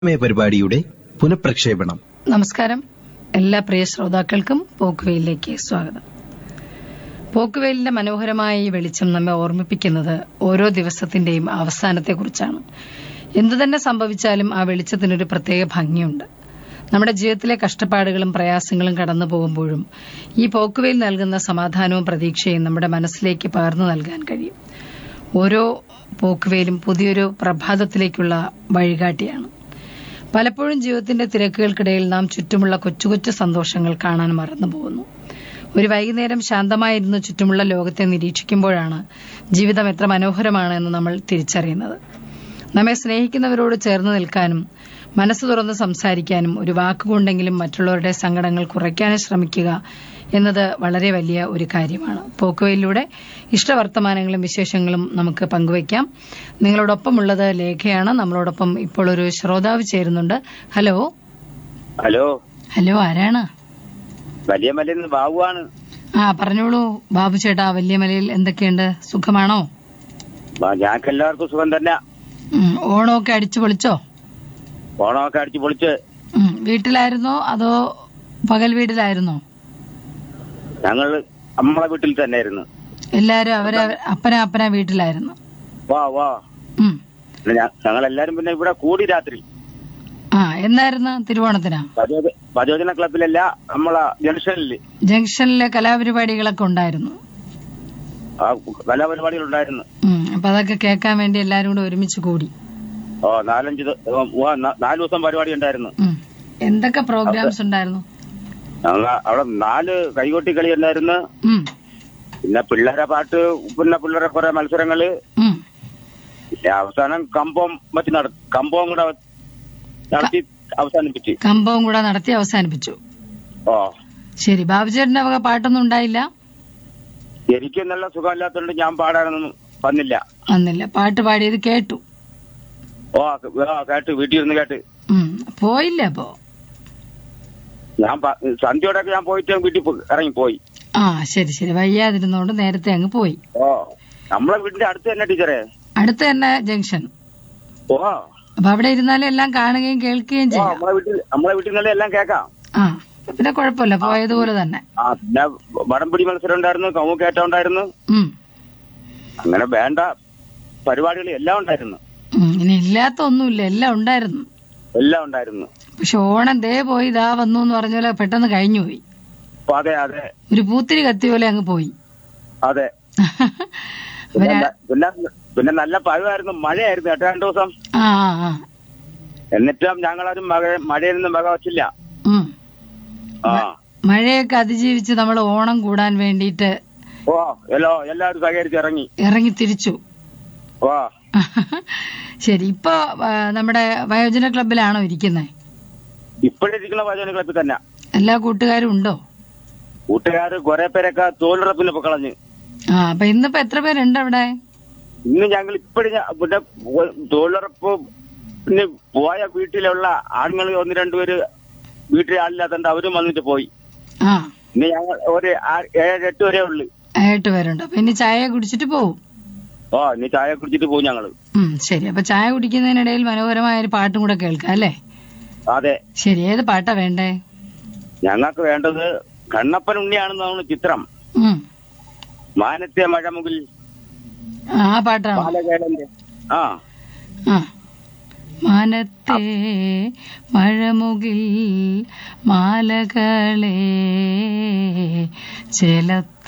May പരിപാടിയുടെ പുനഃപ്രക്ഷേപണം നമസ്കാരം എല്ലാ പ്രിയ ശ്രോതാക്കൾക്കും പോക്കുവെയിലേക്ക് സ്വാഗതം പോക്കുവെയിലിന്റെ മനോഹരമായ ഈ വെളിച്ചം നമ്മെ ഓർമ്മിപ്പിക്കുന്നത് ഓരോ ദിവസത്തിന്റെയും അവസാനത്തെക്കുറിച്ചാണ് എന്തു തന്നെ സംഭവിച്ചാലും ആ വെളിച്ചത്തിനൊരു പ്രത്യേക ഭംഗിയുണ്ട് നമ്മുടെ ജീവിതത്തിലെ കഷ്ടപ്പാടുകളും പ്രയാസങ്ങളും കടന്നു പോകുമ്പോഴും ഈ പോക്കുവെയിൽ നൽകുന്ന സമാധാനവും പ്രതീക്ഷയും നമ്മുടെ മനസ്സിലേക്ക് പകർന്നു നൽകാൻ കഴിയും ഓരോ പോക്കുവെയിലും പുതിയൊരു പ്രഭാതത്തിലേക്കുള്ള വഴികാട്ടിയാണ് പലപ്പോഴും ജീവിതത്തിന്റെ തിരക്കുകൾക്കിടയിൽ നാം ചുറ്റുമുള്ള കൊച്ചു കൊച്ചു സന്തോഷങ്ങൾ കാണാൻ മറന്നു പോകുന്നു ഒരു വൈകുന്നേരം ശാന്തമായിരുന്നു ചുറ്റുമുള്ള ലോകത്തെ നിരീക്ഷിക്കുമ്പോഴാണ് ജീവിതം എത്ര മനോഹരമാണ് എന്ന് നമ്മൾ തിരിച്ചറിയുന്നത് നമ്മെ സ്നേഹിക്കുന്നവരോട് ചേർന്ന് നിൽക്കാനും മനസ്സ് തുറന്ന് സംസാരിക്കാനും ഒരു വാക്കുകൊണ്ടെങ്കിലും മറ്റുള്ളവരുടെ സങ്കടങ്ങൾ കുറയ്ക്കാനും ശ്രമിക്കുക എന്നത് വളരെ വലിയ ഒരു കാര്യമാണ് പോക്കുവയിലൂടെ ഇഷ്ടവർത്തമാനങ്ങളും വിശേഷങ്ങളും നമുക്ക് പങ്കുവയ്ക്കാം നിങ്ങളോടൊപ്പമുള്ളത് ലേഖയാണ് നമ്മളോടൊപ്പം ഇപ്പോൾ ഒരു ശ്രോതാവ് ചേരുന്നുണ്ട് ഹലോ ഹലോ ഹലോ ആരാണ് വലിയ മലയിൽ ബാബുവാണ് ആ പറഞ്ഞോളൂ ബാബു ചേട്ടാ വല്യമലയിൽ എന്തൊക്കെയുണ്ട് സുഖമാണോ ബാ- ഞങ്ങൾക്ക് എല്ലാവർക്കും സുഖം തന്നെ ഉം, ഓണമൊക്കെ അടിച്ചു പൊളിച്ചോ ഓണമൊക്കെ അടിച്ചു പൊളിച്ച് ഉം, വീട്ടിലായിരുന്നോ അതോ പകൽ വീട്ടിലായിരുന്നോ ഞങ്ങൾ നമ്മളെ വീട്ടിൽ തന്നെ ആയിരുന്നു എല്ലാരും അവരെ അപ്പന അപ്പന വീട്ടിലായിരുന്നു വാ വാ ഉം. ഞങ്ങൾ എല്ലാരും പിന്നെ ഇവിടെ കൂടി രാത്രി ആ എന്നായിരുന്നു തിരുവോണത്തിനാ പതിവ്- പതിവചന ക്ലബിലല്ല നമ്മളെ ജംഗ്ഷനിൽ ജംഗ്ഷനിലെ കലാപരിപാടികളൊക്കെ ഉണ്ടായിരുന്നു ആ കലാപരിപാടികൾ ഉണ്ടായിരുന്നു ഉം, അപ്പൊ അതൊക്കെ കേൾക്കാൻ വേണ്ടി എല്ലാരും കൂടെ ഒരുമിച്ച് കൂടി ഓ നാലഞ്ച് ദി- ഓ, ഓ, ന- നാല് ദിവസം പരിപാടി ഉണ്ടായിരുന്നു ഉം. എന്തൊക്കെ പ്രോഗ്രാംസ് ഉണ്ടായിരുന്നു ഞങ്ങൾ അവിടെ നാല് കൈകൊട്ടി കളി ഉണ്ടായിരുന്നു ഉം, പിന്നെ പിള്ളേരെ പാട്ട് പിന്നെ പിള്ളേരെ കുറെ മത്സരങ്ങള് ഉം. പിന്നെ അവസാനം കമ്പം വെച്ച് നട കമ്പവും കൂടെ നടത്തി അവസാനിപ്പിച്ച് കമ്പവും കൂടെ നടത്തി അവസാനിപ്പിച്ചു ഓ ശരി ബാബുചേട്ടന്റെ വക പാട്ടൊന്നും ഉണ്ടായില്ല എനിക്ക് നല്ല സുഖമില്ലാത്തോണ്ട് ഞാൻ പാടാനൊന്നും വന്നില്ല വന്നില്ല പാട്ട് പാടിയത് കേട്ടു ഓ ആ, കേട്ട് വീട്ടിൽ ഇരുന്ന് കേട്ട് ഉം, പോയില്ല അപ്പോ ഞാൻ പ- സന്ധ്യയോടൊക്കെ ഞാൻ പോയിട്ട് വീട്ടിൽ പോ- ഇറങ്ങിപ്പോയി ആ ശരി ശരി വയ്യാതിരുന്നോണ്ട് നേരത്തെ അങ്ങ് പോയി ഓ നമ്മളെ വീടിന്റെ അടുത്ത് തന്നെ ടീച്ചറെ അടുത്ത് തന്നെ ജംഗ്ഷൻ ഓ അപ്പൊ അവിടെ ഇരുന്നാലും എല്ലാം കാണുകയും കേൾക്കുകയും ഓ, ചെയ്യാം നമ്മളെ വീട്ടിൽ നമ്മളെ വീട്ടിൽ നിന്നല്ലേ എല്ലാം കേക്കാം ആ പിന്നെ കുഴപ്പമില്ല പോയതുപോലെ തന്നെ ആ പിന്നെ വടംപിടി മത്സരം ഉണ്ടായിരുന്നു കവുക്കേറ്റ ഉണ്ടായിരുന്നു ഉം അങ്ങനെ വേണ്ട പരിപാടികൾ എല്ലാം ഉണ്ടായിരുന്നു ഉം, ഇനി ഇല്ലാത്ത ഒന്നുമില്ല എല്ലാം ഉണ്ടായിരുന്നു എല്ലാം ഉണ്ടായിരുന്നു പക്ഷെ ഓണം ദേ പോയി ഇതാ വന്നു എന്ന് പറഞ്ഞ പോലെ പെട്ടെന്ന് കഴിഞ്ഞു പോയി അപ്പൊ അതെ അതെ ഒരു പൂത്തിരി കത്തി പോലെ അങ്ങ് പോയി അതെ അവര് പിന്നെ പിന്നെ പിന്നെ നല്ല പഴമായിരുന്നു മഴയായിരുന്നു എട്ട് രണ്ട് ദിവസം ആ ആ ആ എന്നിട്ടും ഞങ്ങളാരും മഴ മഴയിൽ നിന്ന് മക വച്ചില്ല ഉം ആ മഴയൊക്കെ അതിജീവിച്ച് നമ്മൾ ഓണം കൂടാൻ വേണ്ടിയിട്ട് ഓ എല്ലോ എല്ലാവരും സഹകരിച്ച് ഇറങ്ങി ഇറങ്ങി തിരിച്ചു ഓ ശരി ഇപ്പൊ ആ, നമ്മുടെ വയോജന ക്ലബിലാണോ ഇരിക്കുന്നത് ഇപ്പോഴിരിക്കുന്ന വചന ക്ലബിൽ തന്നെ എല്ലാ കൂട്ടുകാരും ഉണ്ടോ കൂട്ടുകാർ കുറെ പേരൊക്കെ തൊഴിലുറപ്പിന് ഇപ്പൊ കളഞ്ഞ് ആ അപ്പൊ ഇന്നിപ്പോ എത്ര പേരുണ്ട് അവിടെ ഇന്ന് ഞങ്ങൾ ഇപ്പോഴും പിന്നെ പോ- തൊഴിലുറപ്പ് പിന്നെ പോയ വീട്ടിലുള്ള ആണുങ്ങൾ ഒന്ന് രണ്ടുപേര് വീട്ടിൽ ആളില്ലാത്തതുകൊണ്ട് അവരും വന്നിട്ട് പോയി ആ ഇന്ന് ഞങ്ങൾ ഒരു ആ- ഏഴ് എട്ട് വരെ ഉള്ളു എട്ട് പേരുണ്ട് അപ്പൊ ഇനി ചായ കുടിച്ചിട്ട് പോവും ഓ ഇനി ചായ കുടിച്ചിട്ട് പോകും ഞങ്ങള് ഉം ശരി അപ്പൊ ചായ കുടിക്കുന്നതിനിടയിൽ മനോഹരമായ ഒരു പാട്ടും കൂടെ കേൾക്കാം അല്ലേ അതെ ശരി ഏത് പാട്ടാ വേണ്ടേ ഞങ്ങൾക്ക് വേണ്ടത് കണ്ണപ്പൻ ഉണ്ണിയാണെന്നാണ് ചിത്രം ഉം മാനത്തെ മഴമുകിൽ ആ പാട്ടാണോ ബാലകേളന്റെ ആ ആ മാനത്തെ മഴമുകിൽ മാലകളെ ചെലത്ത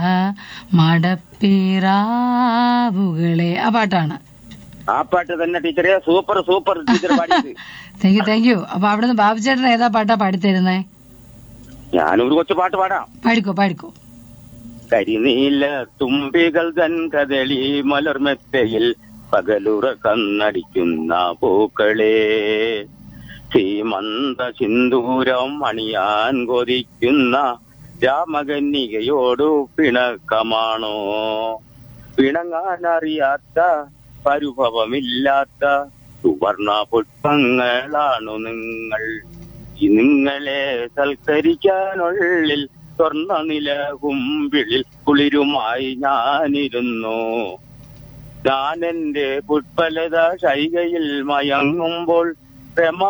മടപ്പിറാവുകളെ ആ പാട്ടാണ് ആ പാട്ട് തന്നെ ടീച്ചറെ സൂപ്പർ സൂപ്പർ ടീച്ചർ പാടിയത് താങ്ക് യു താങ്ക് യു അപ്പൊ അവിടുന്ന് ബാബുചേട്ടൻ ഏതാ പാട്ടാ പാടിത്തരുന്നേ ഞാനൊരു കൊച്ചു പാട്ട് പാടാം പാടിക്കോ പാടിക്കോ കരിനീല തുമ്പികൾ തൻ കദളി മലർമെത്തയിൽ പകലുറ കണ്ണടിക്കുന്ന പൂക്കളെ ശ്രീമന്ത സിന്ദൂരം അണിയാൻ കൊതിക്കുന്ന രാമകന്യകയോടു പിണക്കമാണോ പിണങ്ങാൻ അറിയാത്ത പരിഭവമില്ലാത്ത സുവർണ പുഷ്പങ്ങളാണു നിങ്ങൾ ഈ നിങ്ങളെ സൽക്കരിക്കാനുള്ളിൽ സ്വർണ്ണ നിലകുമ്പിളിൽ കുളിരുമായി ഞാനിരുന്നു ഞാൻ എന്റെ പുഷ്പലത ശൈകയിൽ മയങ്ങുമ്പോൾ ക്ഷമ